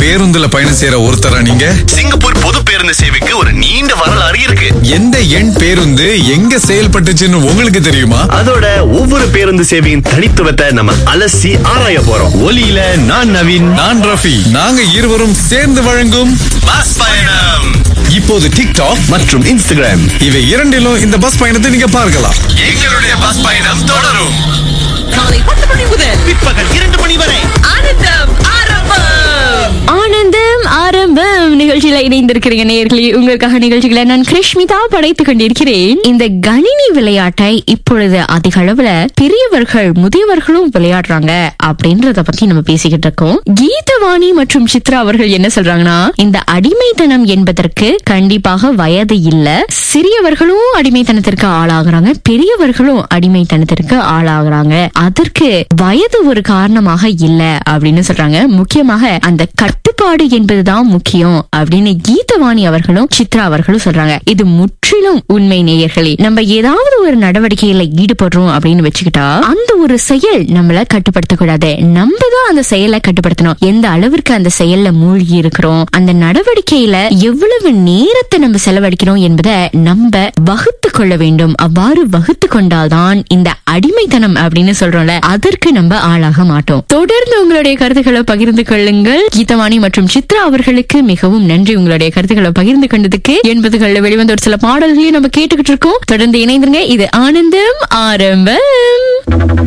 பேருந்துல பயணம் செய்யற ஒருத்தரா நீங்க சிங்கப்பூர் பொது பேருந்து சேவைக்கு ஒரு நீண்ட வரலாறு இருக்கு எந்த எண் பேருந்து எங்க செயல்பட்டுச்சுன்னு உங்களுக்கு தெரியுமா அதோட ஒவ்வொரு பேருந்து சேவையின் தனித்துவத்தை நம்ம அலசி ஆராய போறோம் ஒலியில நான் நவீன் நான் ரஃபி நாங்க இருவரும் சேர்ந்து வழங்கும் பஸ் பயணம் இப்போது டிக்டாக் மற்றும் இன்ஸ்டாகிராம் இவை இரண்டிலும் இந்த பஸ் பயணத்தை நீங்க பார்க்கலாம் எங்களுடைய பஸ் பயணம் தொடரும் காலை பத்து மணி முதல் பிற்பகல் இரண்டு மணி வரை ஆனந்தம் ஆரம்பம் ஆனந்தம் ஆரம்பம் நிகழ்ச்சியில இணைந்திருக்கிறீங்க நேயர்களே உங்களுக்காக நிகழ்ச்சிகளை நான் கிருஷ்மிதா படைத்துக் கொண்டிருக்கிறேன் இந்த கணினி விளையாட்டை இப்பொழுது அதிக அளவுல பெரியவர்கள் முதியவர்களும் விளையாடுறாங்க அப்படின்றத பத்தி நம்ம பேசிக்கிட்டு இருக்கோம் கீதவாணி மற்றும் சித்ரா அவர்கள் என்ன சொல்றாங்கன்னா இந்த அடிமைத்தனம் என்பதற்கு கண்டிப்பாக வயது இல்ல சிறியவர்களும் அடிமைத்தனத்திற்கு ஆளாகிறாங்க பெரியவர்களும் அடிமைத்தனத்திற்கு ஆளாகிறாங்க அதற்கு வயது ஒரு காரணமாக இல்ல அப்படின்னு சொல்றாங்க முக்கியமாக அந்த கட்டுப்பாடு என்பதுதான் முக்கியம் அப்படின்னு கீதவாணி அவர்களும் சித்ரா அவர்களும் சொல்றாங்க இது முற்றிலும் உண்மை நேயர்களே நம்ம ஏதாவது ஒரு நடவடிக்கையில ஈடுபடுறோம் அப்படின்னு வச்சுக்கிட்டா அந்த ஒரு செயல் நம்மள கட்டுப்படுத்த கூடாது நம்ம தான் அந்த செயலை கட்டுப்படுத்தணும் எந்த அளவிற்கு அந்த செயல்ல மூழ்கி இருக்கிறோம் அந்த நடவடிக்கையில எவ்வளவு நேரத்தை நம்ம செலவழிக்கிறோம் என்பதை நம்ம வகுத்து கொள்ள வேண்டும் அவ்வாறு வகுத்து கொண்டால்தான் இந்த அடிமைத்தனம் அப்படின்னு சொல்றோம்ல அதற்கு நம்ம ஆளாக மாட்டோம் தொடர்ந்து உங்களுடைய கருத்துக்களை பகிர்ந்து கொள்ளுங்கள் கீதவாணி மற்றும் சித்ரா அவர்களுக்கு மிகவும் நன்றி உங்களுடைய கருத்துக்களை பகிர்ந்து கொண்டதுக்கு எண்பதுகள்ல வெளிவந்த ஒரு சில பாடல்களையும் நம்ம கேட்டுக்கிட்டு இருக்கோம் தொடர்ந்து இணைந்திருங்க இது ஆனந்தம் ஆரம்பம்